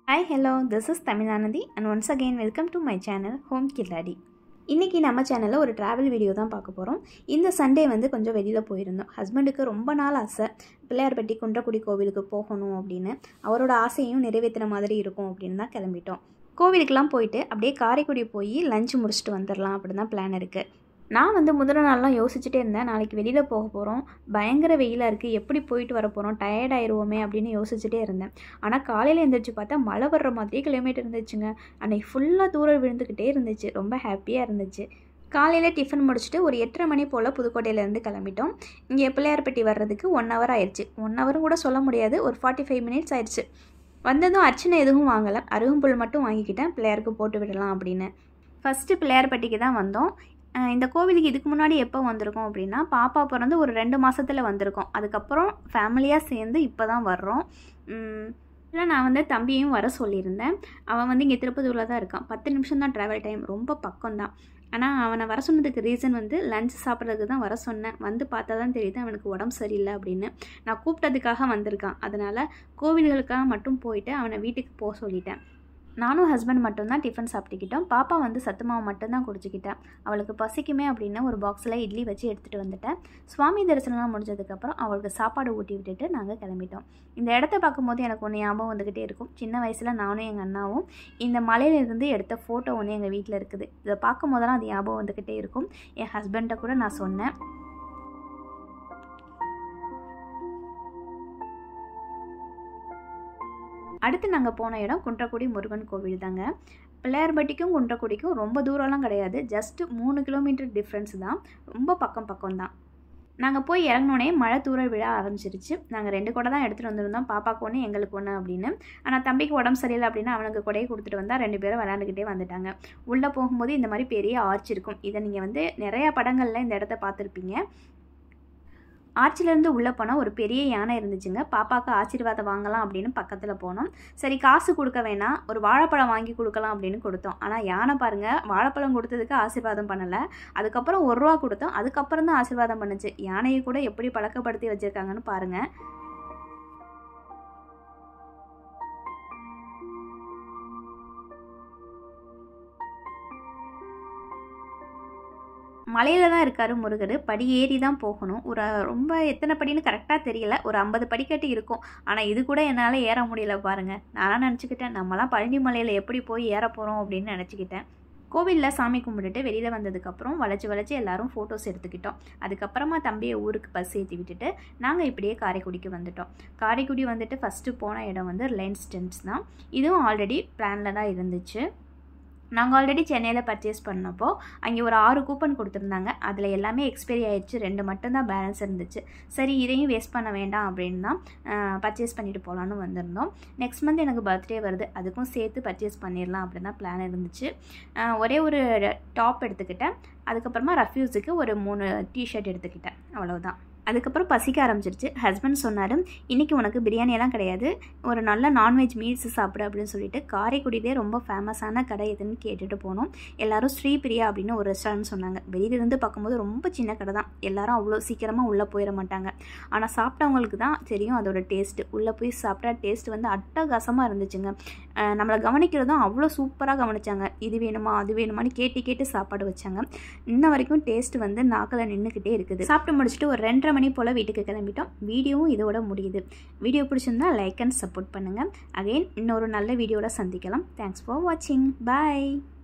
hi hello this is தமிழானதி and once again welcome to my channel home Killadi இன்றைக்கி நம்ம சேனலில் ஒரு ட்ராவல் வீடியோ தான் பார்க்க போகிறோம் இந்த சண்டே வந்து கொஞ்சம் வெளியில் போயிருந்தோம் ஹஸ்பண்டுக்கு ரொம்ப நாள் ஆசை பிள்ளையார்பட்டி குன்றக்குடி கோவிலுக்கு போகணும் அப்படின்னு அவரோட ஆசையும் நிறைவேற்றின மாதிரி இருக்கும் அப்படின்னு தான் கிளம்பிட்டோம் கோவிலுக்கெலாம் போயிட்டு அப்படியே காரைக்குடி போய் லஞ்ச் முடிச்சுட்டு வந்துடலாம் அப்படின்னு தான் பிளான் இருக்குது நான் வந்து முதல் நாள்லாம் யோசிச்சுட்டே இருந்தேன் நாளைக்கு வெளியில் போக போகிறோம் பயங்கர வெயிலாக இருக்குது எப்படி போயிட்டு வர போகிறோம் டயர்ட் ஆயிடுவோமே அப்படின்னு யோசிச்சுட்டே இருந்தேன் ஆனால் காலையில் எழுந்திரிச்சு பார்த்தா மழை வர்ற மாதிரியே கிலோமீட்டர் இருந்துச்சுங்க அன்னைக்கு ஃபுல்லாக தூரம் விழுந்துக்கிட்டே இருந்துச்சு ரொம்ப ஹாப்பியாக இருந்துச்சு காலையில் டிஃபன் முடிச்சுட்டு ஒரு எட்டரை மணி போல் புதுக்கோட்டையிலேருந்து கிளம்பிட்டோம் இங்கே பிள்ளையார்பட்டி வர்றதுக்கு ஒன் ஹவர் ஆயிடுச்சு ஒன் ஹவரும் கூட சொல்ல முடியாது ஒரு ஃபார்ட்டி ஃபைவ் மினிட்ஸ் ஆயிடுச்சு வந்ததும் அர்ச்சனை எதுவும் வாங்கலை அருகம்புல் மட்டும் வாங்கிக்கிட்டேன் பிள்ளையாருக்கு போட்டு விடலாம் அப்படின்னு ஃபஸ்ட்டு பிள்ளையார்பட்டிக்கு தான் வந்தோம் அஹ் இந்த கோவிலுக்கு இதுக்கு முன்னாடி எப்போ வந்திருக்கோம் அப்படின்னா பாப்பா பிறந்து ஒரு ரெண்டு மாதத்தில் வந்திருக்கோம் அதுக்கப்புறம் ஃபேமிலியாக சேர்ந்து இப்போ தான் வர்றோம் இல்லை நான் வந்து தம்பியையும் வர சொல்லியிருந்தேன் அவன் வந்து இங்கே திருப்பதியில் தான் இருக்கான் பத்து நிமிஷம் தான் ட்ராவல் டைம் ரொம்ப பக்கம் தான் ஆனால் அவனை வர சொன்னதுக்கு ரீசன் வந்து லஞ்ச் சாப்பிட்றதுக்கு தான் வர சொன்னேன் வந்து பார்த்தா தான் தெரியுது அவனுக்கு உடம்பு சரியில்லை அப்படின்னு நான் கூப்பிட்டதுக்காக வந்திருக்கான் அதனால் கோவில்களுக்காக மட்டும் போயிட்டு அவனை வீட்டுக்கு போக சொல்லிட்டேன் நானும் ஹஸ்பண்ட் மட்டும்தான் டிஃபன் சாப்பிட்டுக்கிட்டோம் பாப்பா வந்து சத்து மாவு மட்டும்தான் குடிச்சிக்கிட்டேன் அவளுக்கு பசிக்குமே அப்படின்னு ஒரு பாக்ஸில் இட்லி வச்சு எடுத்துகிட்டு வந்துட்டேன் சுவாமி தரிசனம்லாம் முடிஞ்சதுக்கப்புறம் அவளுக்கு சாப்பாடு ஊட்டி விட்டுட்டு நாங்கள் கிளம்பிட்டோம் இந்த இடத்த பார்க்கும்போது எனக்கு ஒன்று ஞாபகம் வந்துக்கிட்டே இருக்கும் சின்ன வயசில் நானும் எங்கள் அண்ணாவும் இந்த மலையிலிருந்து எடுத்த ஃபோட்டோ ஒன்று எங்கள் வீட்டில் இருக்குது இதை பார்க்கும் போதெல்லாம் அது ஞாபகம் வந்துக்கிட்டே இருக்கும் என் ஹஸ்பண்ட்டை கூட நான் சொன்னேன் அடுத்து நாங்கள் போன இடம் குன்றக்குடி முருகன் கோவில் தாங்க பிள்ளையார்பட்டிக்கும் குன்றக்குடிக்கும் ரொம்ப தூரம்லாம் கிடையாது ஜஸ்ட் மூணு கிலோமீட்டர் டிஃப்ரென்ஸ் தான் ரொம்ப பக்கம் பக்கம் தான் நாங்கள் போய் இறங்கினோடனே மழை தூரல் விழ ஆரம்பிச்சிருச்சு நாங்கள் ரெண்டு கொடை தான் எடுத்துகிட்டு வந்திருந்தோம் பாப்பாக்கு ஒன்று எங்களுக்கு ஒன்று அப்படின்னு ஆனால் தம்பிக்கு உடம்பு சரியில்லை அப்படின்னு அவனுக்கு கொடையை கொடுத்துட்டு வந்தால் ரெண்டு பேரும் விளையாண்டுக்கிட்டே வந்துட்டாங்க உள்ளே போகும்போது இந்த மாதிரி பெரிய ஆர்ச் இருக்கும் இதை நீங்கள் வந்து நிறையா படங்களில் இந்த இடத்த பார்த்துருப்பீங்க ஆட்சிலேருந்து உள்ளே போனால் ஒரு பெரிய யானை இருந்துச்சுங்க பாப்பாவுக்கு ஆசீர்வாதம் வாங்கலாம் அப்படின்னு பக்கத்தில் போனோம் சரி காசு கொடுக்க வேணாம் ஒரு வாழைப்பழம் வாங்கி கொடுக்கலாம் அப்படின்னு கொடுத்தோம் ஆனால் யானை பாருங்கள் வாழைப்பழம் கொடுத்ததுக்கு ஆசீர்வாதம் பண்ணலை அதுக்கப்புறம் ஒரு ரூபா கொடுத்தோம் அதுக்கப்புறம் தான் ஆசீர்வாதம் பண்ணுச்சு யானையை கூட எப்படி பழக்கப்படுத்தி வச்சுருக்காங்கன்னு பாருங்கள் மலையில் தான் இருக்கார் முருகர் படி ஏறி தான் போகணும் ஒரு ரொம்ப எத்தனை படின்னு கரெக்டாக தெரியல ஒரு ஐம்பது படிக்கட்டு இருக்கும் ஆனால் இது கூட என்னால் ஏற முடியல பாருங்கள் நான்லாம் நினச்சிக்கிட்டேன் நம்மலாம் பழனி மலையில் எப்படி போய் ஏற போகிறோம் அப்படின்னு நினச்சிக்கிட்டேன் கோவிலில் சாமி கும்பிட்டுட்டு வெளியில் வந்ததுக்கப்புறம் வளைச்சி வளைச்சி எல்லாரும் ஃபோட்டோஸ் எடுத்துக்கிட்டோம் அதுக்கப்புறமா தம்பியை ஊருக்கு பஸ் ஏற்றி விட்டுட்டு நாங்கள் இப்படியே காரைக்குடிக்கு வந்துட்டோம் காரைக்குடி வந்துட்டு ஃபஸ்ட்டு போன இடம் வந்து ரிலையன்ஸ் டென்ஸ் தான் இதுவும் ஆல்ரெடி பிளானில் தான் இருந்துச்சு நாங்கள் ஆல்ரெடி சென்னையில் பர்ச்சேஸ் பண்ணப்போ அங்கே ஒரு ஆறு கூப்பன் கொடுத்துருந்தாங்க அதில் எல்லாமே எக்ஸ்பைரி ஆயிடுச்சு ரெண்டு மட்டும்தான் பேலன்ஸ் இருந்துச்சு சரி இதையும் வேஸ்ட் பண்ண வேண்டாம் அப்படின்னு தான் பர்ச்சேஸ் பண்ணிட்டு போகலான்னு வந்திருந்தோம் நெக்ஸ்ட் மந்த் எனக்கு பர்த்டே வருது அதுக்கும் சேர்த்து பர்ச்சேஸ் பண்ணிடலாம் அப்படின்னு தான் பிளான் இருந்துச்சு ஒரே ஒரு டாப் எடுத்துக்கிட்டேன் அதுக்கப்புறமா ரஃப்யூஸுக்கு ஒரு மூணு டிஷர்ட் எடுத்துக்கிட்டேன் அவ்வளோதான் அதுக்கப்புறம் பசிக்க ஆரம்பிச்சிருச்சு ஹஸ்பண்ட் சொன்னார் இன்றைக்கி உனக்கு பிரியாணியெல்லாம் கிடையாது ஒரு நல்ல நான்வெஜ் மீல்ஸ் சாப்பிடு அப்படின்னு சொல்லிட்டு காரைக்குடியிலே ரொம்ப ஃபேமஸான கடை எதுன்னு கேட்டுட்டு போனோம் எல்லாரும் ஸ்ரீபிரியா அப்படின்னு ஒரு ரெஸ்டாரண்ட் சொன்னாங்க வெளியிலேருந்து பார்க்கும்போது ரொம்ப சின்ன கடை தான் எல்லாரும் அவ்வளோ சீக்கிரமாக உள்ளே போயிட மாட்டாங்க ஆனால் சாப்பிட்டவங்களுக்கு தான் தெரியும் அதோட டேஸ்ட்டு உள்ளே போய் சாப்பிட்டா டேஸ்ட் வந்து அட்டகாசமாக இருந்துச்சுங்க நம்மளை கவனிக்கிறதும் அவ்வளோ சூப்பராக கவனிச்சாங்க இது வேணுமா அது வேணுமான்னு கேட்டு கேட்டு சாப்பாடு வச்சாங்க இன்ன வரைக்கும் டேஸ்ட் வந்து நாக்கில் நின்றுக்கிட்டே இருக்குது சாப்பிட்டு முடிச்சுட்டு ஒரு ரெண்டரை மணி போல் வீட்டுக்கு கிளம்பிட்டோம் வீடியோவும் இதோட முடியுது வீடியோ பிடிச்சிருந்தா லைக் அண்ட் சப்போர்ட் பண்ணுங்கள் அகைன் இன்னொரு நல்ல வீடியோவில் சந்திக்கலாம் தேங்க்ஸ் ஃபார் வாட்சிங் பாய்